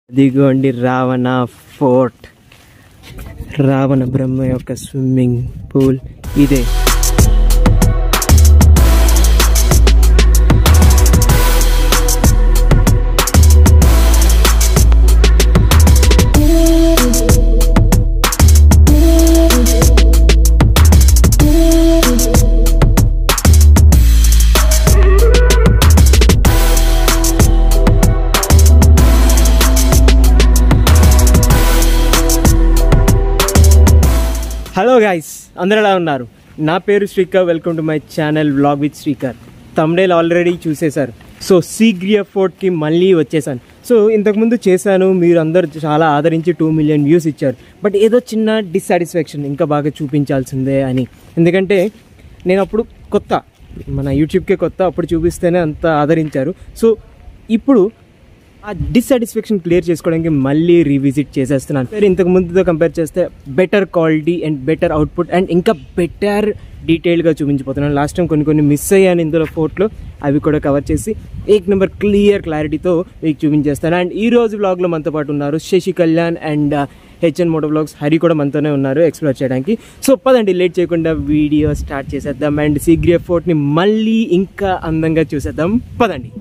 ఇదిగోండి రావణ ఫోర్ట్ రావణ బ్రహ్మ యొక్క swimming pool ఇదే హలో గైస్ అందరు ఎలా ఉన్నారు నా పేరు Srikar welcome to my channel vlog with Srikar Tamdel already చూసేశారు సో సీగ్రియా ఫోర్ట్కి మళ్ళీ వచ్చేసాను సో ఇంతకుముందు చేశాను మీరు అందరు చాలా ఆదరించి టూ మిలియన్ వ్యూస్ ఇచ్చారు బట్ ఏదో చిన్న డిస్సాటిస్ఫాక్షన్ ఇంకా బాగా చూపించాల్సిందే అని ఎందుకంటే నేను అప్పుడు కొత్త మన యూట్యూబ్కే కొత్త అప్పుడు చూపిస్తేనే అంత ఆదరించారు సో ఇప్పుడు ఆ డిస్సాటిస్ఫాక్షన్ క్లియర్ చేసుకోవడానికి మళ్ళీ రీవిజిట్ చేసేస్తున్నాను సరే ఇంతకు ముందుతో కంపేర్ చేస్తే better quality and better output and ఇంకా బెటర్ డీటెయిల్గా చూపించిపోతున్నాను లాస్ట్ టైం కొన్ని కొన్ని మిస్ అయ్యాను ఇందులో ఫోటోలో అవి కూడా కవర్ చేసి ఏక్ నెంబర్ క్లియర్ క్లారిటీతో మీకు చూపించేస్తాను అండ్ ఈ రోజు వ్లాగ్లో మనతో పాటు ఉన్నారు Sashi Kalyan and HN moto vlogs Hari కూడా మనతోనే ఉన్నారు ఎక్స్ప్లోర్ చేయడానికి సో పదండి లేట్ చేయకుండా వీడియో స్టార్ట్ చేసేద్దాం అండ్ సీగ్రియా ఫోర్ట్ని మళ్ళీ ఇంకా అందంగా చూసేద్దాం పదండి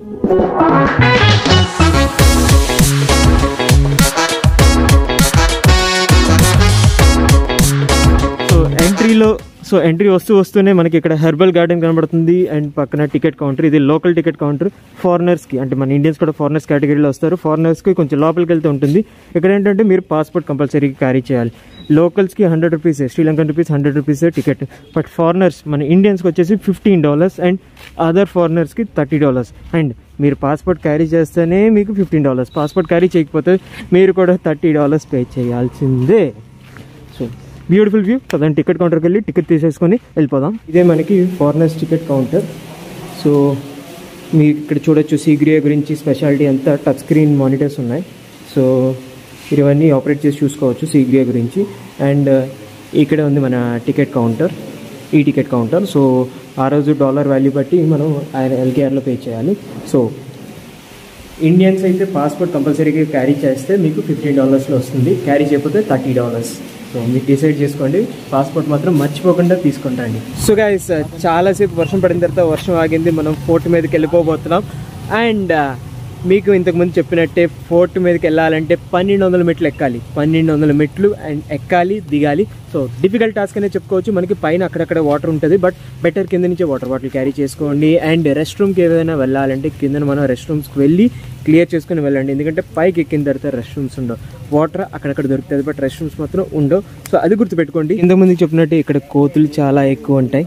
సో ఎంట్రీలో సో ఎంట్రీ వస్తూ వస్తూనే మనకి ఇక్కడ హెర్బల్ గార్డెన్ కనబడుతుంది అండ్ పక్కన టికెట్ కౌంటర్ ఇది లోకల్ టికెట్ కౌంటర్ ఫారినర్స్కి అంటే మన ఇండియన్స్ కూడా ఫారినర్స్ కేటగిరీలో వస్తారు ఫారినర్స్కి కొంచెం లోపలికి వెళ్తే ఉంటుంది ఇక్కడ ఏంటంటే మీరు పాస్పోర్ట్ కంపల్సరీ క్యారీ చేయాలి లోకల్స్కి hundred rupees Sri Lankan rupees hundred rupees ticket but foreigners మన ఇండియన్స్కి వచ్చేసి ఫిఫ్టీన్ డాలర్స్ అండ్ అదర్ ఫారినర్స్కి థర్టీ డాలర్స్ అండ్ మీరు పాస్పోర్ట్ క్యారీ చేస్తేనే మీకు ఫిఫ్టీన్ డాలర్స్ పాస్పోర్ట్ క్యారీ చేయకపోతే మీరు కూడా థర్టీ డాలర్స్ పే చేయాల్సిందే సో బ్యూటిఫుల్ వ్యూ పదండి టికెట్ కౌంటర్కి వెళ్ళి టికెట్ తీసేసుకొని వెళ్ళిపోదాం ఇదే మనకి ఫారినర్స్ టికెట్ కౌంటర్ సో మీరు ఇక్కడ చూడొచ్చు సీగ్రియా గురించి స్పెషాలిటీ అంతా టచ్ స్క్రీన్ మానిటర్స్ ఉన్నాయి సో మీరు ఇవన్నీ ఆపరేట్ చేసి చూసుకోవచ్చు సీగ్రియా గురించి అండ్ ఇక్కడ ఉంది మన టికెట్ కౌంటర్ ఈ టికెట్ కౌంటర్ సో ఆ రోజు డాలర్ వాల్యూ బట్టి మనం ఆయన ఎల్కేఆర్లో పే చేయాలి సో ఇండియన్స్ అయితే పాస్పోర్ట్ కంపల్సరీగా క్యారీ చేస్తే మీకు ఫిఫ్టీన్ డాలర్స్లో వస్తుంది క్యారీ చేయకపోతే థర్టీ డాలర్స్ సో మీరు డిసైడ్ చేసుకోండి పాస్పోర్ట్ మాత్రం మర్చిపోకుండా తీసుకుంటాండి సో గైస్ చాలాసేపు వర్షం పడిన తర్వాత వర్షం ఆగింది మనం ఫోర్ట్ మీదకి వెళ్ళిపోబోతున్నాం అండ్ మీకు ఇంతకుముందు చెప్పినట్టే ఫోర్ట్ మీదకి వెళ్ళాలంటే పన్నెండు వందల మెట్లు ఎక్కాలి పన్నెండు వందల మెట్లు అండ్ ఎక్కాలి దిగాలి సో డిఫికల్ట్ టాస్క్ అనే చెప్పుకోవచ్చు మనకి పైన అక్కడక్కడ వాటర్ ఉంటుంది బట్ బెటర్ కింద నుంచే వాటర్ బాటిల్ క్యారీ చేసుకోండి అండ్ రెస్ట్ రూమ్కి ఏదైనా వెళ్ళాలంటే కింద మనం రెస్ట్ రూమ్స్కి వెళ్ళి క్లియర్ చేసుకుని వెళ్ళండి ఎందుకంటే పైకి ఎక్కిన తర్వాత రెస్ట్ రూమ్స్ ఉండవు వాటర్ అక్కడక్కడ దొరుకుతుంది బట్ రెస్ట్ రూమ్స్ మాత్రం ఉండవు సో అది గుర్తుపెట్టుకోండి ఇంతకుముందు చెప్పినట్టు ఇక్కడ కోతులు చాలా ఎక్కువ ఉంటాయి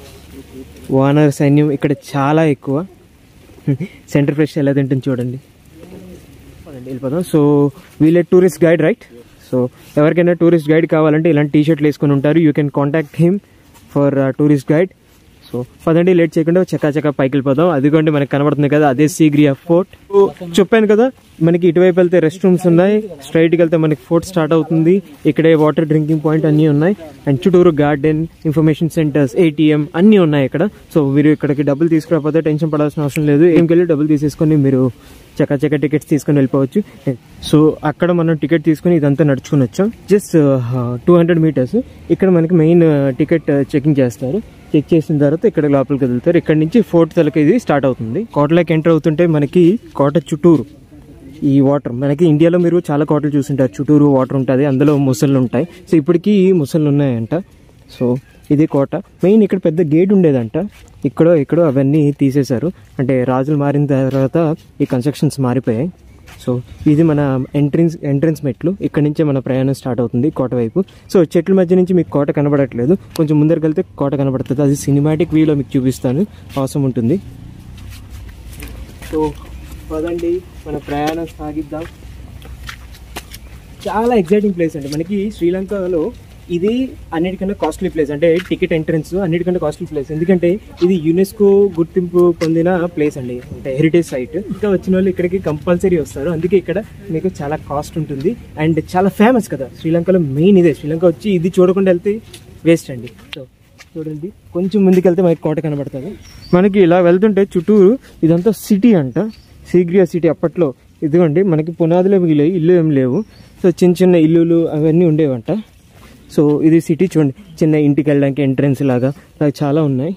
వానర సైన్యం ఇక్కడ చాలా ఎక్కువ సెంటర్ ఫ్రెష్ ఎలా తింటుంది చూడండి పదండి, వెళ్ళిపోదాం సో వీళ్ళే టూరిస్ట్ గైడ్ రైట్ సో ఎవరికైనా టూరిస్ట్ గైడ్ కావాలంటే ఇలాంటి టీ షర్ట్లు వేసుకొని ఉంటారు you can contact him for tourist guide so పదండి లేట్ చేయకుండా చకా చకా పైకి వెళ్ళిపోదాం అదిగోండి మనకి కనబడుతుంది కదా అదే సీగ్రియా ఫోర్ట్ చెప్పాను కదా మనకి ఇటువైపు వెళ్తే రెస్ట్ రూమ్స్ ఉన్నాయి స్ట్రైట్కి వెళ్తే మనకి ఫోర్ట్ స్టార్ట్ అవుతుంది ఇక్కడే వాటర్ డ్రింకింగ్ పాయింట్ అన్నీ ఉన్నాయి అండ్ చుట్టూరు గార్డెన్ ఇన్ఫర్మేషన్ సెంటర్స్ ఏటీఎం అన్నీ ఉన్నాయి ఇక్కడ సో మీరు ఇక్కడికి డబ్బులు తీసుకురాకపోతే టెన్షన్ పడాల్సిన అవసరం లేదు ఏం వెళ్ళి డబ్బులు తీసేసుకొని మీరు చక్క చక్క టికెట్స్ తీసుకొని వెళ్ళిపోవచ్చు సో అక్కడ మనం టికెట్ తీసుకొని ఇదంతా నడుచుకుని వచ్చాం జస్ట్ టూ హండ్రెడ్ మీటర్స్ ఇక్కడ మనకి మెయిన్ టికెట్ చెకింగ్ చేస్తారు చెక్ చేసిన తర్వాత ఇక్కడ లోపలికి వెళ్తారు ఇక్కడ నుంచి ఫోర్త్ తలకి ఇది స్టార్ట్ అవుతుంది కోటలోకి ఎంటర్ అవుతుంటే మనకి కోట చుట్టూరు ఈ వాటర్ మనకి ఇండియాలో మీరు చాలా కోటలు చూసుంటారు చుట్టూరు వాటర్ ఉంటుంది అందులో ముసళ్ళు ఉంటాయి సో ఇప్పటికీ ముసళ్ళు ఉన్నాయంట సో ఇది కోట మెయిన్ ఇక్కడ పెద్ద గేట్ ఉండేదంట ఇక్కడో ఇక్కడో అవన్నీ తీసేశారు అంటే రాజులు మారిన తర్వాత ఈ కన్స్ట్రక్షన్స్ మారిపోయాయి సో ఇది మన ఎంట్రన్స్ ఎంట్రన్స్ మెట్లు ఇక్కడ నుంచే మన ప్రయాణం స్టార్ట్ అవుతుంది కోట వైపు సో చెట్ల మధ్య నుంచి మీకు కోట కనబడట్లేదు కొంచెం ముందరికి వెళ్తే కోట కనబడుతుంది అది సినిమాటిక్ వ్యూలో మీకు చూపిస్తాను అవసరం ఉంటుంది సో పదండి మన ప్రయాణం సాగిద్దాం చాలా ఎగ్జైటింగ్ ప్లేస్ అండి మనకి శ్రీలంకలో ఇది అన్నిటికన్నా కాస్ట్లీ ప్లేస్ అంటే టికెట్ ఎంట్రన్స్ అన్నిటికన్నా కాస్ట్లీ ప్లేస్ ఎందుకంటే ఇది యునెస్కో గుర్తింపు పొందిన ప్లేస్ అండి అంటే హెరిటేజ్ సైట్ ఇంకా వచ్చిన వాళ్ళు ఇక్కడికి కంపల్సరీ వస్తారు అందుకే ఇక్కడ మీకు చాలా కాస్ట్ ఉంటుంది అండ్ చాలా ఫేమస్ కదా శ్రీలంకలో మెయిన్ ఇదే శ్రీలంక వచ్చి ఇది చూడకుండా వెళ్తే వేస్ట్ అండి సో చూడండి కొంచెం ముందుకెళ్తే మనకి కోట కనబడుతుంది మనకి ఇలా వెళ్తుంటే చుట్టూరు ఇదంతా సిటీ అంట సీగ్రియా సిటీ అప్పట్లో ఇదిగోండి మనకి పునాదులు ఏమి లేవు ఇల్లు ఏమి లేవు సో చిన్న చిన్న ఇల్లులు అవన్నీ ఉండేవంట సో ఇది సిటీ చూడండి చిన్న ఇంటికి వెళ్ళడానికి ఎంట్రన్స్ లాగా అలా చాలా ఉన్నాయి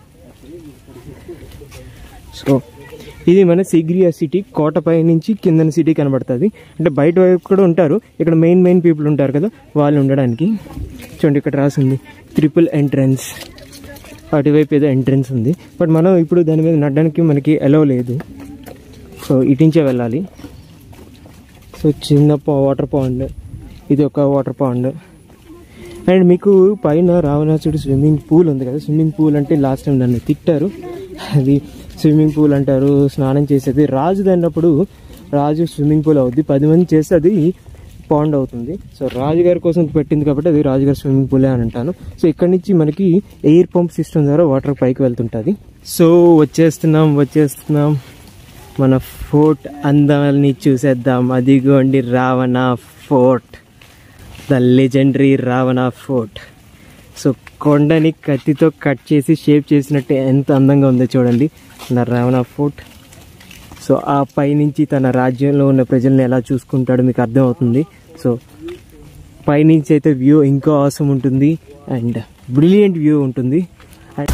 సో ఇది మన సిగ్రియా సిటీ కోటపై నుంచి కిందన సిటీ కనబడుతుంది అంటే బయట వైపు కూడా ఉంటారు ఇక్కడ మెయిన్ మెయిన్ పీపుల్ ఉంటారు కదా వాళ్ళు ఉండడానికి చూడండి ఇక్కడ రాసింది ట్రిపుల్ ఎంట్రన్స్ అటువైపు ఏదో ఎంట్రన్స్ ఉంది బట్ మనం ఇప్పుడు దాని మీద నడడానికి మనకి ఎలో లేదు సో ఇటించే వెళ్ళాలి సో చిన్న పా వాటర్ పాండ్ ఇది ఒక వాటర్ పాండ్ అండ్ మీకు పైన రావణాసుడు స్విమ్మింగ్ పూల్ ఉంది కదా స్విమ్మింగ్ పూల్ అంటే లాస్ట్ టైం నన్ను తిట్టారు అది స్విమ్మింగ్ పూల్ అంటారు స్నానం చేసేది రాజు అన్నప్పుడు రాజు స్విమ్మింగ్ పూల్ అవుద్ది పది మంది చేస్తే అది పాండ్ అవుతుంది సో రాజుగారి కోసం పెట్టింది కాబట్టి అది రాజుగారి స్విమ్మింగ్ పూలే అని అంటాను సో ఇక్కడ నుంచి మనకి ఎయిర్ పంప్ సిస్టమ్ ద్వారా వాటర్ పైకి వెళ్తుంటుంది సో వచ్చేస్తున్నాం వచ్చేస్తున్నాం మన ఫోర్ట్ అందాన్ని చూసేద్దాం అదిగోండి Ravana fort the legendary Ravana fort so కొండని కత్తితో కట్ చేసి షేప్ చేసినట్టు ఎంత అందంగా ఉందో చూడండి నా రావణ ఫోర్ట్ సో ఆ పైనుంచి తన రాజ్యంలో ఉన్న ప్రజల్ని ఎలా చూసుకుంటాడో మీకు అర్థమవుతుంది సో పైనుంచి అయితే వ్యూ ఇంకా అవసరం ఉంటుంది అండ్ బ్రిలియంట్ వ్యూ ఉంటుంది అండ్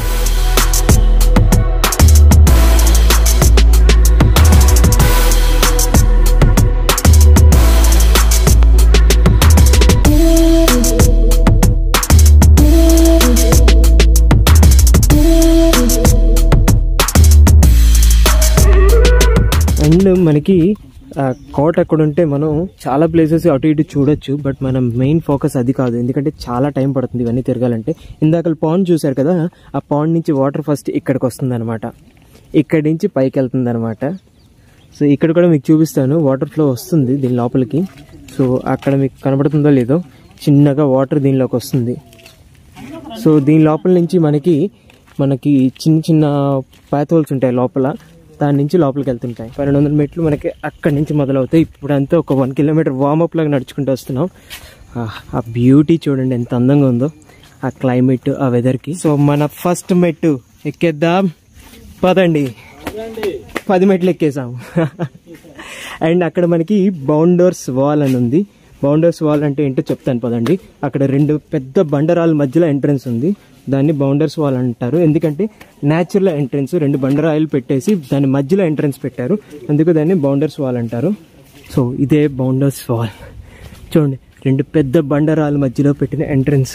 అండ్ మనకి ఆ, కోట ఎక్కడ ఉంటే మనం చాలా ప్లేసెస్ అటు ఇటు చూడొచ్చు బట్ మనం మెయిన్ ఫోకస్ అది కాదు ఎందుకంటే చాలా టైం పడుతుంది ఇవన్నీ తిరగాలంటే ఇందాక పాండ్ చూశారు కదా ఆ పాండ్ నుంచి వాటర్ ఫస్ట్ ఇక్కడికి వస్తుంది అనమాట ఇక్కడి నుంచి పైకి వెళ్తుంది అనమాట సో ఇక్కడ కూడా మీకు చూపిస్తాను వాటర్ ఫ్లో వస్తుంది దీని లోపలికి సో అక్కడ మీకు కనబడుతుందో లేదో చిన్నగా వాటర్ దీనిలోకి వస్తుంది సో దీని లోపల నుంచి మనకి మనకి చిన్న చిన్న పాత్ హోల్స్ ఉంటాయి లోపల దాని నుంచి లోపలికి వెళ్తుంటాయి పన్నెండు వందల మెట్లు మనకి అక్కడి నుంచి మొదలవుతాయి ఇప్పుడు అంతా ఒక వన్ కిలోమీటర్ వార్మప్ లాగా నడుచుకుంటూ వస్తున్నాం ఆ, ఆ బ్యూటీ చూడండి ఎంత అందంగా ఉందో ఆ క్లైమేట్ ఆ వెదర్కి సో మన ఫస్ట్ మెట్టు ఎక్కేద్దాం పదండి పది మెట్లు ఎక్కేసాం అండ్ అక్కడ మనకి బౌండర్స్ వాల్ అని ఉంది బౌండర్స్ వాల్ అంటే ఏంటో చెప్తాను పదండి అక్కడ రెండు పెద్ద బండరాల మధ్యలో ఎంట్రన్స్ ఉంది దాన్ని బౌండర్స్ వాల్ అంటారు ఎందుకంటే న్యాచురల్ ఎంట్రన్స్ రెండు బండరాయిలు పెట్టేసి దాని మధ్యలో ఎంట్రన్స్ పెట్టారు అందుకు దాన్ని బౌండర్స్ వాల్ అంటారు సో ఇదే బౌండర్స్ వాల్ చూడండి రెండు పెద్ద బండరాల మధ్యలో పెట్టిన ఎంట్రన్స్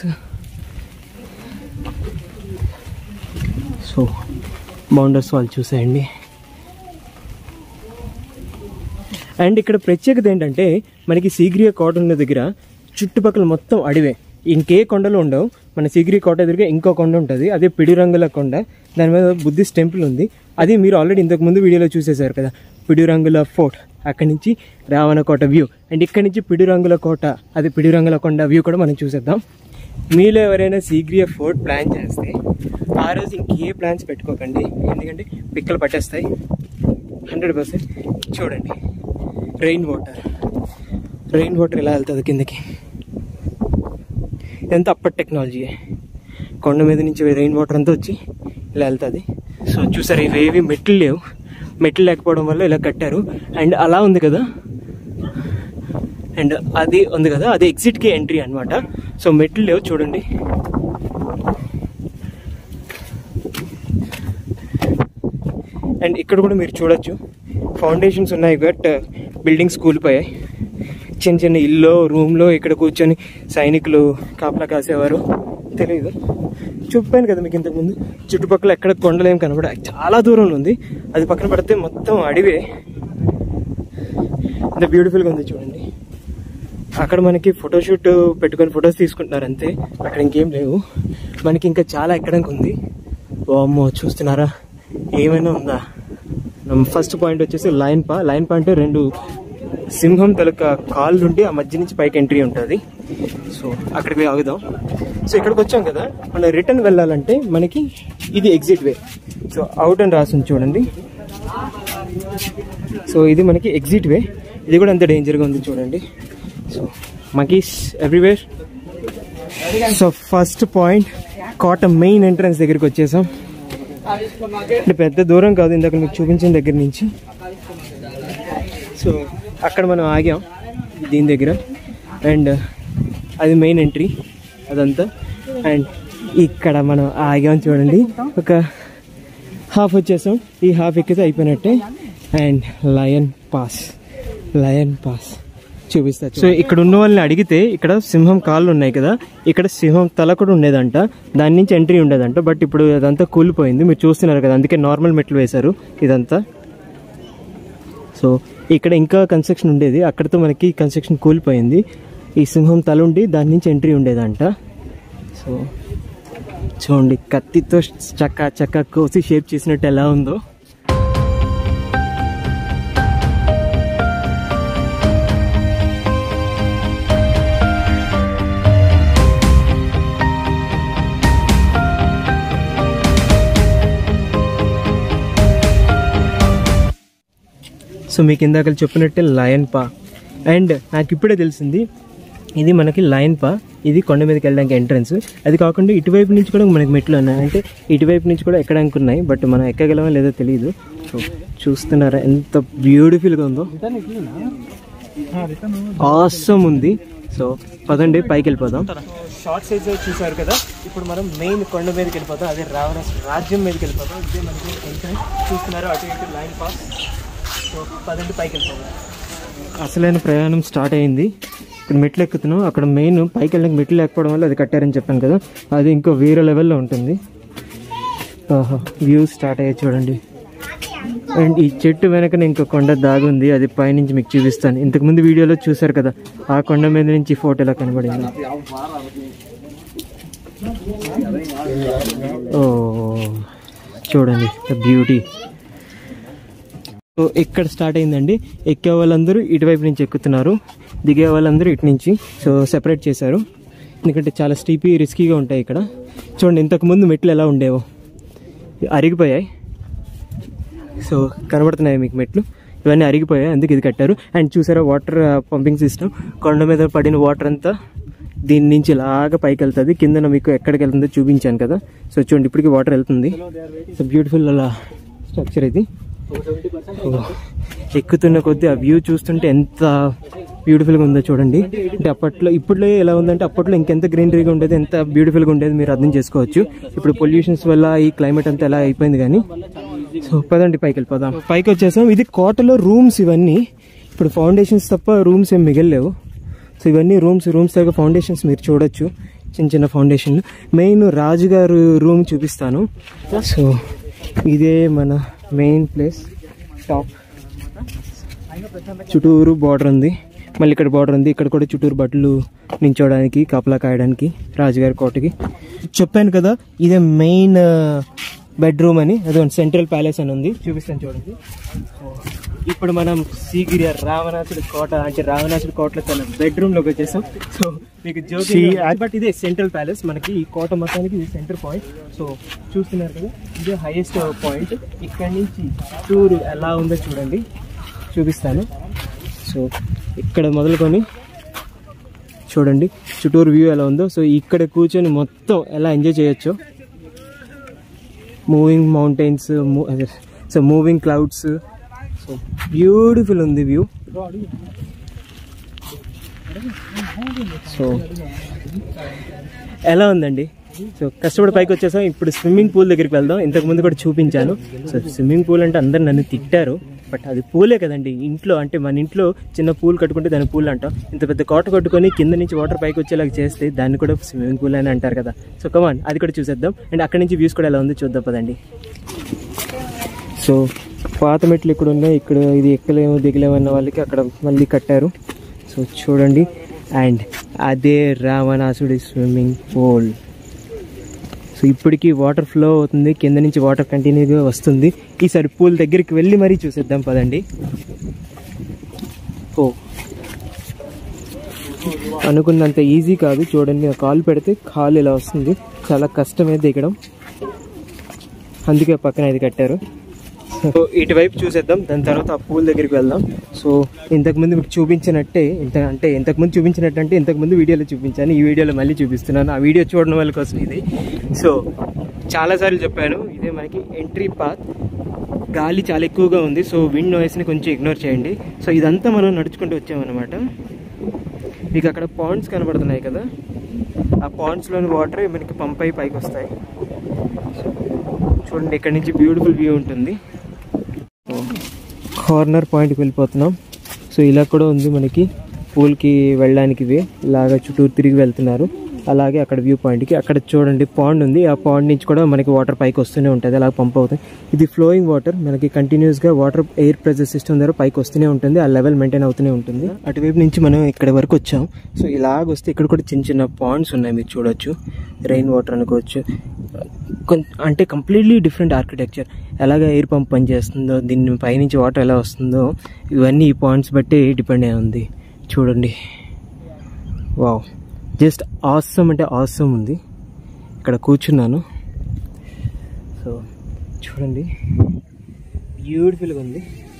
సో బౌండర్స్ వాల్ చూసేయండి అండ్ ఇక్కడ ప్రత్యేకత ఏంటంటే మనకి సీగ్రియా కోట ఉన్న దగ్గర చుట్టుపక్కల మొత్తం అడివే ఇంకే కొండలు ఉండవు మన సీగ్రి కోట ఎదురుగా ఇంకో కొండ ఉంటుంది అదే పిడిరంగుల కొండ దాని మీద బుద్ధిస్ట్ టెంపుల్ ఉంది అది మీరు ఆల్రెడీ ఇంతకు ముందు వీడియోలో చూసేశారు కదా పిడిరంగుల ఫోర్ట్ అక్కడి నుంచి రావణ కోట వ్యూ అండ్ ఇక్కడి నుంచి పిడిరంగుల కోట అది పిడిరంగుల కొండ వ్యూ కూడా మనం చూసేద్దాం మీలో ఎవరైనా సీగ్రియా ఫోర్ట్ ప్లాన్ చేస్తే ఆ రోజు ఇంకే ప్లాన్స్ పెట్టుకోకండి ఎందుకంటే పిక్కలు పట్టేస్తాయి హండ్రెడ్ పర్సెంట్ చూడండి రెయిన్ వాటర్ రెయిన్ వాటర్ ఎలా వెళ్తుంది కిందకి ఇదంతా అప్పటి టెక్నాలజీ కొండ మీద నుంచి రెయిన్ వాటర్ అంతా వచ్చి ఇలా వెళ్తుంది సో చూసారు ఇవేవి మెట్లు లేవు మెట్లు లేకపోవడం వల్ల ఇలా కట్టారు అండ్ అలా ఉంది కదా అండ్ అది ఉంది కదా అది ఎగ్జిట్కి ఎంట్రీ అన్నమాట సో మెట్లు లేవు చూడండి అండ్ ఇక్కడ కూడా మీరు చూడొచ్చు ఫౌండేషన్స్ ఉన్నాయి బట్ బిల్డింగ్స్ కూలిపోయాయి చిన్న చిన్న ఇల్లు రూమ్లో ఇక్కడ కూర్చొని సైనికులు కాపలా కాసేవారు తెలియదు చెప్పాను కదా మీకు ఇంతకుముందు చుట్టుపక్కల ఎక్కడ కొండలేం కనబడ చాలా దూరంలో ఉంది అది పక్కన పడితే మొత్తం అడివే అంత బ్యూటిఫుల్గా ఉంది చూడండి అక్కడ మనకి ఫోటోషూట్ పెట్టుకొని ఫొటోస్ తీసుకుంటున్నారు అంతే అక్కడ ఇంకేం లేవు మనకి ఇంకా చాలా ఎక్కడానికి ఉంది ఓ అమ్మో చూస్తున్నారా ఏమైనా ఉందా ఫస్ట్ పాయింట్ వచ్చేసి లైన్ పా లైన్ పా అంటే రెండు సింహం తలక కాళ్ళు ఉండి ఆ మధ్య నుంచి పైకి ఎంట్రీ ఉంటుంది సో అక్కడికి పోయి ఆగుదాం సో ఇక్కడికి వచ్చాం కదా మనం రిటర్న్ వెళ్ళాలంటే మనకి ఇది ఎగ్జిట్ వే సో అవుట్ అని రాసింది చూడండి సో ఇది మనకి ఎగ్జిట్ వే ఇది కూడా అంత డేంజర్గా ఉంది చూడండి so monkeys everywhere so first point కోట మెయిన్ ఎంట్రన్స్ దగ్గరికి వచ్చేసాం అంటే పెద్ద దూరం కాదు ఇందాక మీకు చూపించిన దగ్గర నుంచి సో సో అక్కడ మనం ఆగాం దీని దగ్గర అండ్ అది మెయిన్ ఎంట్రీ అదంతా అండ్ ఇక్కడ మనం ఆగాం చూడండి ఒక హాఫ్ వచ్చేసాం ఈ హాఫ్ ఎక్కితే అయిపోయినట్టే and lion pass lion pass చూపిస్తా సో ఇక్కడ ఉన్న వాళ్ళని అడిగితే ఇక్కడ సింహం కాళ్ళు ఉన్నాయి కదా ఇక్కడ సింహం తల కూడా ఉండేదంట దాని నుంచి ఎంట్రీ ఉండేదంట బట్ ఇప్పుడు అదంతా కూలిపోయింది మీరు చూస్తున్నారు కదా అందుకే నార్మల్ మెట్లు వేశారు ఇదంతా సో ఇక్కడ ఇంకా కన్స్ట్రక్షన్ ఉండేది అక్కడతో మనకి కన్స్ట్రక్షన్ కూలిపోయింది ఈ సింహం తల ఉండి దాని నుంచి ఎంట్రీ ఉండేదంట సో చూడండి కత్తితో చక్క చక్క కోసి షేప్ చేసినట్టు ఎలా ఉందో సో మీకు ఇందాక చెప్పినట్టే లయన్ పా అండ్ నాకు ఇప్పుడే తెలిసింది ఇది మనకి లయన్ పా ఇది కొండ మీదకి వెళ్ళడానికి ఎంట్రన్స్ అది కాకుండా ఇటువైపు నుంచి కూడా మనకి మెట్లు ఉన్నాయి అంటే ఇటువైపు నుంచి కూడా ఎక్కడానికి ఉన్నాయి బట్ మనం ఎక్కగలమో లేదో తెలియదు సో చూస్తున్నారా ఎంత బ్యూటిఫుల్గా ఉందో ఆసమ్ ఉంది సో పదండి పైకి వెళ్ళిపోదాం షార్ట్ సైజ్ చూసారు కదా ఇప్పుడు మనం మెయిన్ కొండ మీదకి వెళ్ళిపోతాం అదే రావణ రాజ్యం మీదకి వెళ్ళిపోతాం ఇదే మనకి ఎంట్రన్స్ చూస్తున్నారు అటు ఇటు లైన్ పాస్ సో పదండి పైకి వెళ్ళిపోదాం అసలైన ప్రయాణం స్టార్ట్ అయింది ఇక్కడ మెట్లు ఎక్కుతున్నాం అక్కడ మెయిన్ పైకి వెళ్ళడానికి మెట్లు లేకపోవడం వల్ల అది కట్టారని చెప్పాను కదా అది ఇంకో వేరే లెవెల్లో ఉంటుంది ఆహా వ్యూ స్టార్ట్ అయ్యాయి చూడండి అండ్ ఈ చెట్టు వెనకన ఇంకో కొండ దాగుంది అది పైనుంచి మీకు చూపిస్తాను ఇంతకుముందు వీడియోలో చూసారు కదా ఆ కొండ మీద నుంచి ఫోటో ఎలా కనబడింది ఓ చూడండి బ్యూటీ సో ఇక్కడ స్టార్ట్ అయిందండి ఎక్కే వాళ్ళందరూ ఇటువైపు నుంచి ఎక్కుతున్నారు దిగే వాళ్ళందరూ ఇటు నుంచి సో సెపరేట్ చేశారు ఎందుకంటే చాలా స్టీపీ రిస్కీగా ఉంటాయి ఇక్కడ చూడండి ఇంతకుముందు మెట్లు ఎలా ఉండేవో అరిగిపోయాయి సో కనబడుతున్నాయి మీకు మెట్లు ఇవన్నీ అరిగిపోయాయి అందుకు ఇది కట్టారు అండ్ చూసారా వాటర్ పంపింగ్ సిస్టమ్ కొండ మీద పడిన వాటర్ అంతా దీని నుంచి ఇలాగా పైకి వెళ్తుంది కిందన మీకు ఎక్కడికి వెళ్తుందో చూపించాను కదా సో చూడండి ఇప్పటికి వాటర్ వెళ్తుంది సో బ్యూటిఫుల్ అలా స్ట్రక్చర్ ఇది ఓ, ఎక్కుతున్న కొద్దీ ఆ వ్యూ చూస్తుంటే ఎంత బ్యూటిఫుల్గా ఉందో చూడండి అంటే అప్పట్లో ఇప్పట్లో ఎలా ఉందంటే అప్పట్లో ఇంకెంత గ్రీనరీగా ఉండేది ఎంత బ్యూటిఫుల్గా ఉండేది మీరు అర్థం చేసుకోవచ్చు ఇప్పుడు పొల్యూషన్స్ వల్ల ఈ క్లైమేట్ అంతా ఎలా అయిపోయింది కానీ సో పదండి పైకి వెళ్ళిపోదాం పైకి వచ్చేసాం ఇది కోటలో రూమ్స్ ఇవన్నీ ఇప్పుడు ఫౌండేషన్స్ తప్ప రూమ్స్ ఏం మిగలలేవు సో ఇవన్నీ రూమ్స్ రూమ్స్ దగ్గర ఫౌండేషన్స్ మీరు చూడొచ్చు చిన్న చిన్న ఫౌండేషన్లు మెయిన్ రాజుగారు రూమ్ చూపిస్తాను సో ఇదే మన మెయిన్ ప్లేస్ టాప్ చుట్టూరు బార్డర్ ఉంది మళ్ళీ ఇక్కడ బార్డర్ ఉంది ఇక్కడ కూడా చుట్టూరు బట్టలు నించోడానికి కాపలా కాయడానికి రాజుగారి కోటకి చెప్పాను కదా ఇదే మెయిన్ బెడ్రూమ్ అని అదే సెంట్రల్ ప్యాలెస్ అని ఉంది చూపిస్తాను చూడండి సో ఇప్పుడు మనం శ్రీగిరి రావణాసుడి కోట అంటే రావణాసుడి కోటలో తన బెడ్రూమ్ లోకి వచ్చేసాం సో మీకు జోకి బట్ ఇదే సెంట్రల్ ప్యాలెస్ మనకి ఈ కోట మొత్తానికి ఇది సెంటర్ పాయింట్ సో చూస్తున్నారు కదా ఇదే హైయెస్ట్ పాయింట్ ఇక్కడ నుంచి టూర్ ఎలా ఉందో చూడండి చూపిస్తాను సో ఇక్కడ మొదలుకొని చూడండి చుట్టూరు వ్యూ ఎలా ఉందో సో ఇక్కడ కూర్చొని మొత్తం ఎలా ఎంజాయ్ చేయొచ్చు moving mountains so moving clouds so beautiful ఉంది వ్యూ సో ఎలా ఉందండి సో కష్టపడి పైకి వచ్చేసాం ఇప్పుడు స్విమ్మింగ్ పూల్ దగ్గరికి వెళ్దాం ఇంతకు ముందు కూడా చూపించాను సో స్విమ్మింగ్ పూల్ అంటే అందరు నన్ను తిట్టారు బట్ అది పూలే కదండి ఇంట్లో అంటే మన ఇంట్లో చిన్న పూల్ కట్టుకుంటే దాని పూల్ అంటాం ఇంత పెద్ద కోట కట్టుకొని కింద నుంచి వాటర్ పైకి వచ్చేలాగా చేస్తే దాన్ని కూడా స్విమ్మింగ్ పూల్ అని అంటారు కదా సో కమాన్ అది కూడా చూసేద్దాం అండ్ అక్కడి నుంచి వ్యూస్ కూడా ఎలా ఉందో చూద్దాం పదండి సో పాత మెట్లు ఇక్కడ ఉన్నాయి ఇక్కడ ఇది ఎక్కలేము దిగలేము అన్న వాళ్ళకి అక్కడ మళ్ళీ కట్టారు సో చూడండి అండ్ అదే రావణాసుడి స్విమ్మింగ్ పూల్ సో ఇప్పటికీ వాటర్ ఫ్లో అవుతుంది కింద నుంచి వాటర్ కంటిన్యూగా వస్తుంది ఈసారి పూల్ దగ్గరికి వెళ్ళి మరీ చూసేద్దాం పదండి ఓ అనుకున్నంత ఈజీ కాదు చూడండి ఆ కాలు పెడితే కాలు ఇలా వస్తుంది చాలా కష్టమే దిగడం అందుకే పక్కన ఇది కట్టారు సో ఇటువైపు చూసేద్దాం దాని తర్వాత ఆ పూల్ దగ్గరికి వెళ్దాం సో ఇంతకుముందు మీకు చూపించినట్టే ఇంత అంటే ఇంతకుముందు చూపించినట్టు అంటే ఇంతకుముందు వీడియోలో చూపించాను ఈ వీడియోలో మళ్ళీ చూపిస్తున్నాను ఆ వీడియో చూడడం వాళ్ళ కోసం ఇది సో చాలాసార్లు చెప్పాను ఇదే మనకి ఎంట్రీ పాత్ గాలి చాలా ఎక్కువగా ఉంది సో విండ్ నాయిస్ని కొంచెం ఇగ్నోర్ చేయండి సో ఇదంతా మనం నడుచుకుంటూ వచ్చామన్నమాట మీకు అక్కడ పాండ్స్ కనబడుతున్నాయి కదా ఆ పాండ్స్లోని వాటర్ మనకి పంప్ అయి పైకి వస్తాయి సో చూడండి ఇక్కడ నుంచి బ్యూటిఫుల్ వ్యూ ఉంటుంది కార్నర్ పాయింట్కి వెళ్ళిపోతున్నాం సో ఇలా కూడా ఉంది మనకి పూల్కి వెళ్ళడానికి వే ఇలాగా చుట్టూరు తిరిగి వెళ్తున్నారు అలాగే అక్కడ వ్యూ పాయింట్కి అక్కడ చూడండి పాండ్ ఉంది ఆ పాండ్ నుంచి కూడా మనకి వాటర్ పైకి వస్తూనే ఉంటుంది అలా పంప్ అవుతుంది ఇది ఫ్లోయింగ్ వాటర్ మనకి కంటిన్యూస్గా వాటర్ ఎయిర్ ప్రెజర్ సిస్టమ్ ద్వారా పైకి వస్తూనే ఉంటుంది ఆ లెవెల్ మెయింటైన్ అవుతూనే ఉంటుంది అటువైపు నుంచి మనం ఇక్కడ వరకు వచ్చాం సో ఇలాగ వస్తే ఇక్కడ కూడా చిన్న చిన్న పాండ్స్ ఉన్నాయి మీరు చూడొచ్చు రెయిన్ వాటర్ అనుకోవచ్చు కొన్- అంటే కంప్లీట్లీ డిఫరెంట్ ఆర్కిటెక్చర్ ఎలాగ ఎయిర్ పంప్ పనిచేస్తుందో దీని పైనుంచి వాటర్ ఎలా వస్తుందో ఇవన్నీ ఈ పాయింట్స్ బట్టి డిపెండ్ అయి ఉంది చూడండి వావ్ జస్ట్ ఆసమ్ అంటే ఆసమ్ ఉంది ఇక్కడ కూర్చున్నాను సో చూడండి బ్యూటిఫుల్గా ఉంది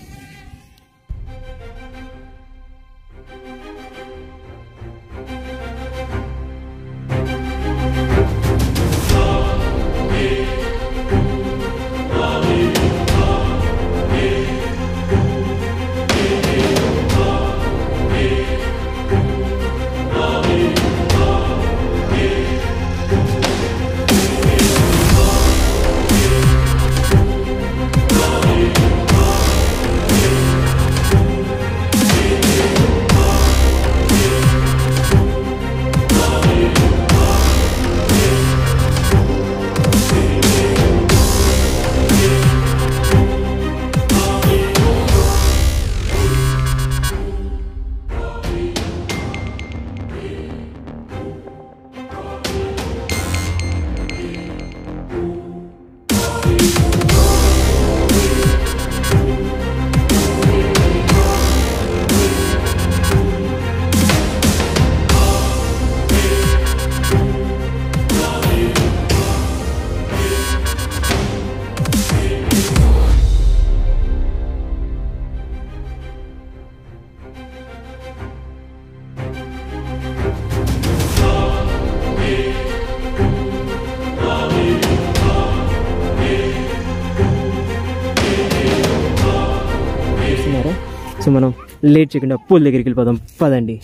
చూస్తున్నారా సో మనం లేట్ చేయకుండా పూల్ దగ్గరికి వెళ్ళిపోదాం పదండి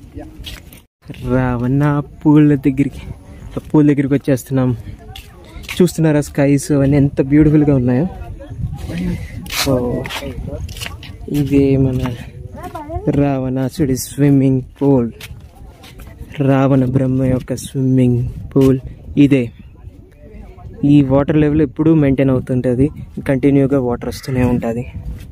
రావన్న పూల దగ్గరికి పూల దగ్గరికి వచ్చేస్తున్నాం చూస్తున్నారా స్కైస్ అవన్నీ ఎంత బ్యూటిఫుల్గా ఉన్నాయో సో ఇదే మన రావణాసుడి స్విమ్మింగ్ పూల్ రావణ బ్రహ్మ యొక్క స్విమ్మింగ్ పూల్ ఇదే ఈ వాటర్ లెవెల్ ఎప్పుడూ మెయింటైన్ అవుతుంటుంది కంటిన్యూగా వాటర్ వస్తూనే ఉంటుంది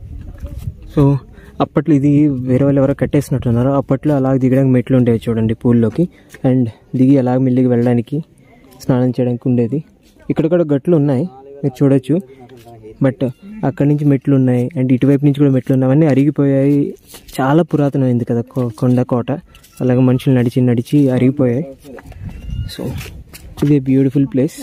సో అప్పట్లో ఇది వేరే వాళ్ళు ఎవరో కట్టేసినట్టున్నారు అప్పట్లో అలా దిగడానికి మెట్లు ఉండేవి చూడండి పూల్లోకి అండ్ దిగి అలా మిల్లికి వెళ్ళడానికి స్నానం చేయడానికి ఉండేది ఇక్కడ కూడా గట్లు ఉన్నాయి మీరు చూడొచ్చు బట్ అక్కడి నుంచి మెట్లు ఉన్నాయి అండ్ ఇటువైపు నుంచి కూడా మెట్లు ఉన్నాయి అవన్నీ అరిగిపోయాయి చాలా పురాతనమైంది కదా కొ- కొండ కోట అలాగే మనుషులు నడిచి నడిచి అరిగిపోయాయి సో ఇది బ్యూటిఫుల్ ప్లేస్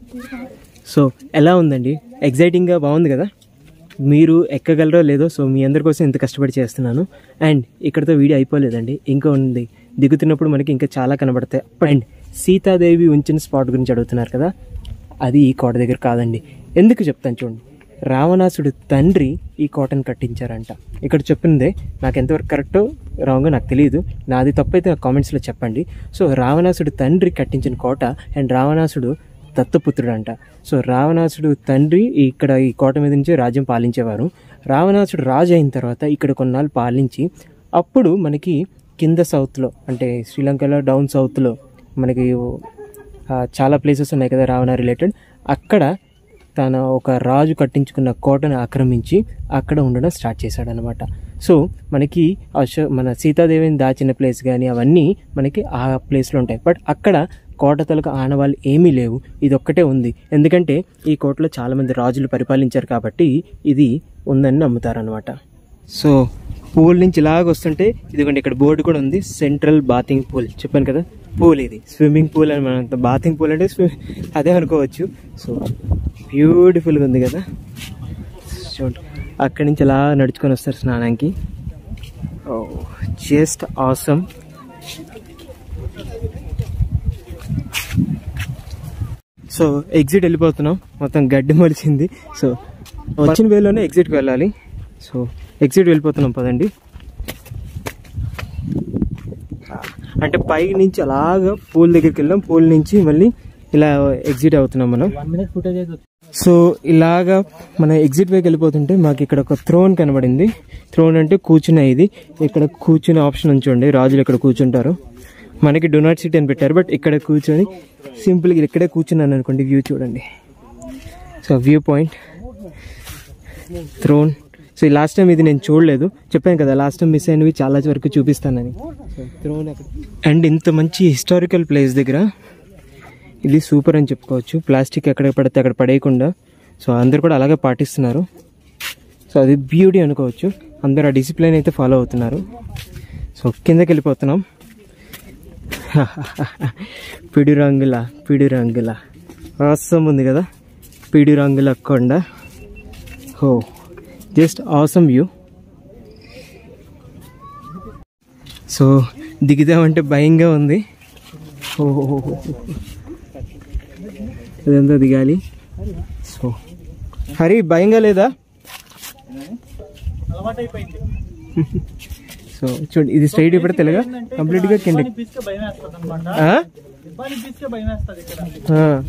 సో ఎలా ఉందండి ఎగ్జైటింగ్గా బాగుంది కదా మీరు ఎక్కగలరో లేదో సో మీ అందరి కోసం ఇంత కష్టపడి చేస్తున్నాను అండ్ ఇక్కడతో వీడియో అయిపోలేదండి ఇంకా ఉంది దిగుతున్నప్పుడు మనకి ఇంకా చాలా కనబడతాయి అండ్ సీతాదేవి ఉంచిన స్పాట్ గురించి అడుగుతున్నారు కదా అది ఈ కోట దగ్గర కాదండి ఎందుకు చెప్తాను చూడండి రావణాసుడు తండ్రి ఈ కోటను కట్టించారంట ఇక్కడ చెప్పిందే నాకు ఎంతవరకు కరెక్టో రాంగో నాకు తెలియదు నాది తప్పైతే నాకు కామెంట్స్లో చెప్పండి సో రావణాసుడు తండ్రి కట్టించిన కోట అండ్ రావణాసుడు దత్తపుత్రుడు అంట సో రావణాసుడు తండ్రి ఇక్కడ ఈ కోట మీద నుంచి రాజ్యం పాలించేవారు రావణాసుడు రాజు అయిన తర్వాత ఇక్కడ కొన్నాళ్ళు పాలించి అప్పుడు మనకి కింద సౌత్లో అంటే శ్రీలంకలో డౌన్ సౌత్లో మనకి ఆ, చాలా ప్లేసెస్ ఉన్నాయి కదా రావణ రిలేటెడ్ అక్కడ తన ఒక రాజు కట్టించుకున్న కోటను ఆక్రమించి అక్కడ ఉండడం స్టార్ట్ చేశాడనమాట సో మనకి అశో మన సీతాదేవిని దాచిన ప్లేస్ కానీ అవన్నీ మనకి ఆ ప్లేస్లో ఉంటాయి బట్ అక్కడ కోట తలకు ఆనవాళ్ళు ఏమీ లేవు ఇది ఒక్కటే ఉంది ఎందుకంటే ఈ కోటలో చాలామంది రాజులు పరిపాలించారు కాబట్టి ఇది ఉందని నమ్ముతారనమాట సో పూల్ నుంచి ఇలాగ వస్తుంటే ఇదిగోండి ఇక్కడ బోర్డు కూడా ఉంది సెంట్రల్ బాతింగ్ పూల్ చెప్పాను కదా పూల్ ఇది స్విమ్మింగ్ పూల్ అని మనం బాతింగ్ పూల్ అంటే స్విమ్ అదే అనుకోవచ్చు సో బ్యూటిఫుల్గా ఉంది కదా చూడండి అక్కడి నుంచి అలా నడుచుకొని వస్తారు స్నానానికి ఓ జస్ట్ ఆసమ్ సో ఎగ్జిట్ వెళ్ళిపోతున్నాం మొత్తం గడ్డి మొలిచింది సో వచ్చిన వేలోనే ఎగ్జిట్కి వెళ్ళాలి సో ఎగ్జిట్ వెళ్ళిపోతున్నాం పదండి అంటే పై నుంచి అలాగా పూల్ దగ్గరికి వెళ్ళాం పూల్ నుంచి మళ్ళీ ఇలా ఎగ్జిట్ అవుతున్నాం మనం వన్ మినిట్ ఫుటేజ్ అయితే సో ఇలాగా మన ఎగ్జిట్ వైకి వెళ్ళిపోతుంటే మాకు ఇక్కడ ఒక థ్రోన్ కనబడింది థ్రోన్ అంటే కూర్చునే ఇది ఇక్కడ కూర్చునే ఆప్షన్ ఉంచండి రాజులు ఇక్కడ కూర్చుంటారు మనకి డు నాట్ సిట్ అని పెట్టారు బట్ ఇక్కడ కూర్చొని సింపుల్గా ఇక్కడే కూర్చున్నాను అనుకోండి వ్యూ చూడండి so view point throne so ఈ లాస్ట్ టైం ఇది నేను చూడలేదు చెప్పాను కదా లాస్ట్ టైం మిస్ అయినవి చాలా వరకు చూపిస్తానని థ్రోన్ అండ్ ఇంత మంచి హిస్టారికల్ ప్లేస్ దగ్గర ఇది సూపర్ అని చెప్పుకోవచ్చు ప్లాస్టిక్ ఎక్కడ పడితే అక్కడ పడేయకుండా సో అందరు కూడా అలాగే పాటిస్తున్నారు సో అది బ్యూటీ అనుకోవచ్చు అందరు ఆ డిసిప్లిన్ అయితే ఫాలో అవుతున్నారు సో కిందకి వెళ్ళిపోతున్నాం పిడి రంగుల పిడి రంగుల ఆసం ఉంది కదా పిడి రంగుల కొండ హో జస్ట్ ఆసమ్ వ్యూ సో దిగుదామంటే భయంగా ఉంది ఓ ఇదంతా దిగాలి సో హరి భయంగా లేదా అలవాటు అయిపోయింది సో చూడండి ఇది స్ట్రైట్ ఇప్పుడు తెలుగా కంప్లీట్ గా కింద పిచ్చుక భయం వేస్తుంది అనమాట ఆ? ఇబ్బంది పిచ్చుక భయం వేస్తుంది ఇక్కడ ఆ.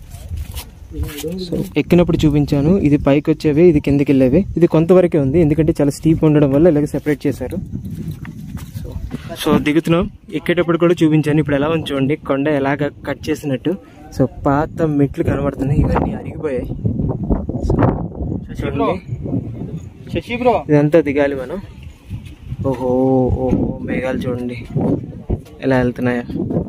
సో ఎక్కినప్పుడు చూపించాను ఇది పైకి వచ్చేవి ఇది కిందకి వెళ్ళేవి ఇది కొంతవరకే ఉంది ఎందుకంటే చాలా స్టీప్ ఉండడం వల్ల ఇలాగ సెపరేట్ చేశారు సో సో దిగుతున్నాం ఎక్కేటప్పుడు కూడా చూపించాను ఇప్పుడు ఎలా ఉంది చూడండి కొండ ఎలాగ కట్ చేసినట్టు సో పాత మెట్లు కనబడుతున్నాయి ఇవన్నీ అరిగిపోయాయి సో చూడండి శశి బ్రో ఇదంతా దిగాలి మనం ఓహో ఓహో మేఘాలు చూడండి ఎలా వెళ్తున్నాయా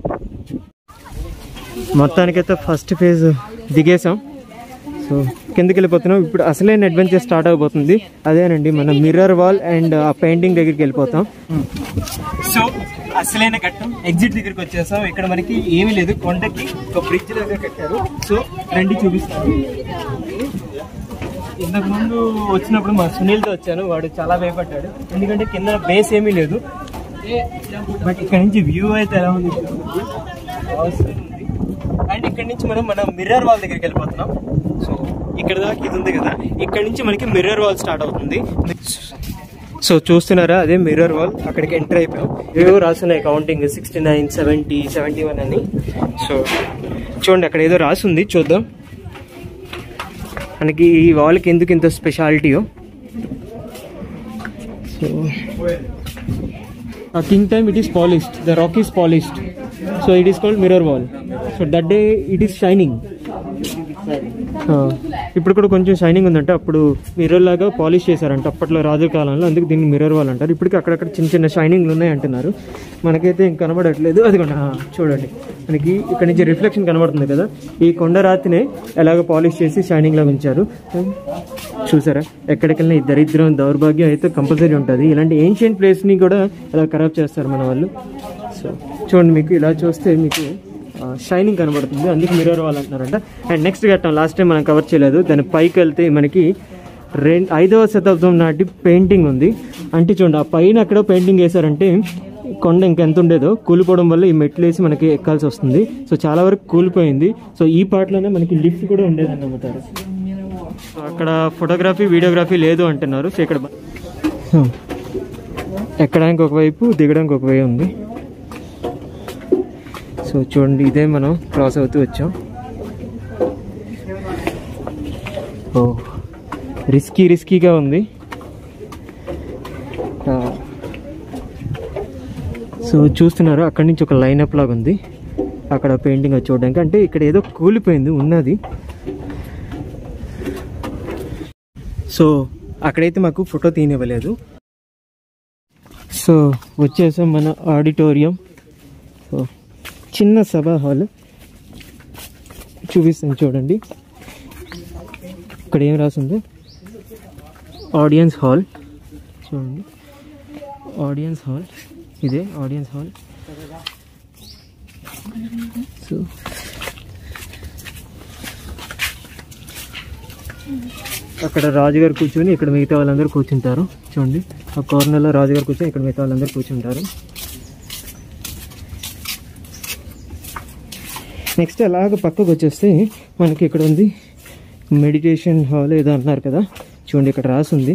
మొత్తానికైతే ఫస్ట్ ఫేజ్ దిగేసాం సో కిందకి వెళ్ళిపోతున్నాం ఇప్పుడు అసలైన అడ్వెంచర్ స్టార్ట్ అవబోతుంది అదేనండి మన మిర్రర్ వాల్ అండ్ ఆ పెయింటింగ్ దగ్గరికి వెళ్ళిపోతాం సో అసలైన ఘట్టం ఎగ్జిట్ దగ్గరికి వచ్చేసాం ఇక్కడ మనకి ఏమీ లేదు కొండకి ఒక బ్రిడ్జ్ లాగా కట్టారు సో రండి చూపిస్తాను ఇంతకు ముందు వచ్చినప్పుడు మా సునీల్తో వచ్చాను వాడు చాలా భయపడ్డాడు ఎందుకంటే కింద బేస్ ఏమీ లేదు బట్ ఇక్కడ నుంచి వ్యూ అయితే ఎలా ఉంది Awesome ఉంది అండ్ ఇక్కడ నుంచి మనం మన మిర్రర్ వాల్ దగ్గరికి వెళ్ళిపోతున్నాం సో ఇక్కడ దాకా ఇది ఉంది కదా ఇక్కడ నుంచి మనకి మిర్రర్ వాల్ స్టార్ట్ అవుతుంది సో చూస్తున్నారా అదే మిర్రర్ వాల్ అక్కడికి ఎంటర్ అయిపోయాం ఏవో రాస్తున్నాయి counting sixty nine seventy seventy one అని సో చూడండి అక్కడ ఏదో రాసింది చూద్దాం మనకి ఈ వాల్కి ఎందుకు ఇంత స్పెషాలిటీయో సో ఆ king time it is polished the rock is polished so it is called mirror wall so that day it is shining ఇప్పుడు కూడా కొంచెం షైనింగ్ ఉందంటే అప్పుడు మిర్రర్ లాగా పాలిష్ చేశారంట అప్పట్లో రాజుల కాలంలో అందుకు దీన్ని మిర్రర్ వాల్ అంటారు ఇప్పటికి అక్కడక్కడ చిన్న చిన్న షైనింగ్లు ఉన్నాయి అంటున్నారు మనకైతే ఇంక కనబడట్లేదు అది కూడా చూడండి మనకి ఇక్కడ నుంచి రిఫ్లెక్షన్ కనబడుతుంది కదా ఈ కొండ రాతినే ఎలాగ పాలిష్ చేసి షైనింగ్ లాగా ఉంచారు చూసారా ఎక్కడికెళ్ళినా ఈ దరిద్రం దౌర్భాగ్యం అయితే కంపల్సరీ ఉంటుంది ఇలాంటి ఏన్షియంట్ ప్లేస్ని కూడా ఇలా ఖరాబ్ చేస్తారు మన వాళ్ళు సో చూడండి మీకు ఇలా చూస్తే మీకు షైనింగ్ కనబడుతుంది అందుకు మిర్రర్ వాల్ అంటున్నారంట అండ్ నెక్స్ట్ ఘట్టం లాస్ట్ టైం మనం కవర్ చేయలేదు దాని పైకి వెళ్తే మనకి రెండు ఐదవ శతాబ్దం నాటి పెయింటింగ్ ఉంది అంటే చూడండి ఆ పైన అక్కడ పెయింటింగ్ వేశారంటే కొండ ఇంకెంత ఉండేదో కూలిపోవడం వల్ల ఈ మెట్లు వేసి మనకి ఎక్కాల్సి వస్తుంది సో చాలా వరకు కూలిపోయింది సో ఈ పార్ట్లోనే మనకి లిఫ్ట్ కూడా ఉండేదని నమ్ముతారు సో అక్కడ ఫోటోగ్రఫీ వీడియోగ్రఫీ లేదు అంటున్నారు సో ఇక్కడ బ- హ్మ్. ఎక్కడానికి ఒకవైపు దిగడానికి ఒకవైపు ఉంది సో చూడండి ఇదే మనం క్రాస్ అవుతూ వచ్చాం ఓ రిస్కీ రిస్కీగా ఉంది ఆ. సో చూస్తున్నారు అక్కడి నుంచి ఒక లైనప్ లాగా ఉంది అక్కడ పెయింటింగ్ అది చూడడానికి అంటే ఇక్కడ ఏదో కూలిపోయింది ఉన్నది సో అక్కడైతే మాకు ఫోటో తీయనివ్వలేదు సో వచ్చేసాం మన ఆడిటోరియం సో చిన్న సభా హాల్ చూపిస్తాను చూడండి ఇక్కడ ఏం రాసింది ఆడియన్స్ హాల్ చూడండి ఆడియన్స్ హాల్ ఇదే ఆడియన్స్ హాల్ సో అక్కడ రాజుగారు కూర్చొని ఇక్కడ మిగతా వాళ్ళందరూ కూర్చుంటారు చూడండి ఆ కార్నర్లో రాజుగారు కూర్చొని ఇక్కడ మిగతా వాళ్ళందరూ కూర్చుంటారు నెక్స్ట్ అలాగ పక్కకు వచ్చేస్తే మనకి ఇక్కడ ఉంది మెడిటేషన్ హాల్ ఏదో అన్నారు కదా చూడండి ఇక్కడ రాసుంది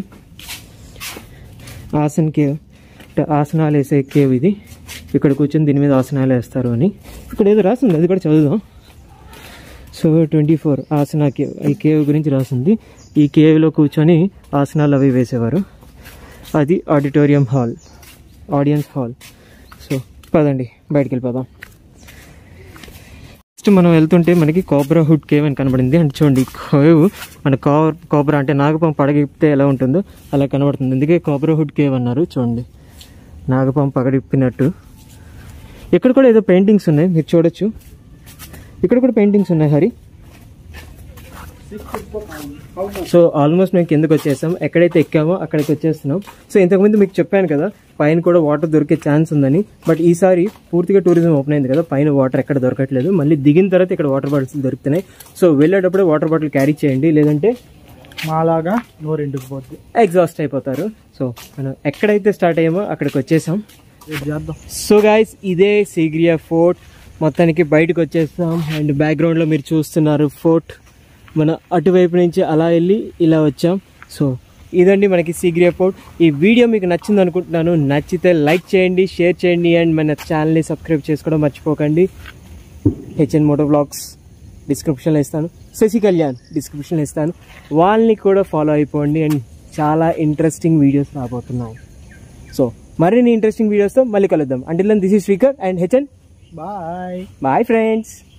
ఆసన్ కేవ్ అంటే ఆసనాలు వేసే కేవ్ ఇది ఇక్కడ కూర్చొని దీని మీద ఆసనాలు వేస్తారు అని ఇక్కడ ఏదో రాసింది అది కూడా చదువుదాం so twenty four asana cave ఈ కేవ్ గురించి రాసింది ఈ కేవ్లో కూర్చొని ఆసనాలు అవి వేసేవారు అది auditorium hall audience hall so పదండి బయటికి వెళ్ళిపోదాం నెక్స్ట్ మనం వెళ్తుంటే మనకి కోబ్రా హుడ్ కేవ్ అని కనబడింది అంటే చూడండి కేవ్ మన కా కోబ్రా అంటే నాగపాము పడగిప్తే ఎలా ఉంటుందో అలా కనబడుతుంది అందుకే కోబ్రా హుడ్ కేవ్ అన్నారు చూడండి నాగపాము పగడిప్పినట్టు ఇక్కడ కూడా ఏదో పెయింటింగ్స్ ఉన్నాయి మీరు చూడొచ్చు ఇక్కడ కూడా పెయింటింగ్స్ ఉన్నాయి హరి సో ఆల్మోస్ట్ మేము కిందకి వచ్చేసాం ఎక్కడైతే ఎక్కామో అక్కడికి వచ్చేస్తున్నాం సో ఇంతకుముందు మీకు చెప్పాను కదా పైన కూడా వాటర్ దొరికే ఛాన్స్ ఉందని బట్ ఈసారి పూర్తిగా టూరిజం ఓపెన్ అయింది కదా పైన వాటర్ ఎక్కడ దొరకట్లేదు మళ్ళీ దిగిన తర్వాత ఇక్కడ వాటర్ బాటిల్స్ దొరుకుతున్నాయి సో వెళ్ళేటప్పుడు వాటర్ బాటిల్ క్యారీ చేయండి లేదంటే మాలాగా నోరు ఎండుకుపోద్ది ఎగ్జాస్ట్ అయిపోతారు సో మనం ఎక్కడైతే స్టార్ట్ అయ్యామో అక్కడికి వచ్చేసాం రేపు చేద్దాం సో గాయస్ ఇదే సిగ్రియా ఫోర్ట్ మొత్తానికి బయటకు వచ్చేస్తాం అండ్ బ్యాక్గ్రౌండ్లో మీరు చూస్తున్నారు ఫోర్ట్ మన అటువైపు నుంచి అలా వెళ్ళి ఇలా వచ్చాం సో ఇదండి మనకి సిగ్రియా ఫోర్ట్ ఈ వీడియో మీకు నచ్చింది అనుకుంటున్నాను నచ్చితే లైక్ చేయండి షేర్ చేయండి అండ్ మన ఛానల్ని సబ్స్క్రైబ్ చేసుకోవడం మర్చిపోకండి హెచ్ఎన్ మోటో బ్లాగ్స్ డిస్క్రిప్షన్లో ఇస్తాను శశి కళ్యాణ్ డిస్క్రిప్షన్లో ఇస్తాను వాళ్ళని కూడా ఫాలో అయిపోండి అండ్ చాలా ఇంట్రెస్టింగ్ వీడియోస్ రాబోతున్నాయి సో మరిన్ని ఇంట్రెస్టింగ్ వీడియోస్తో మళ్ళీ కలుద్దాం అంటే this is Srikar and H N bye bye friends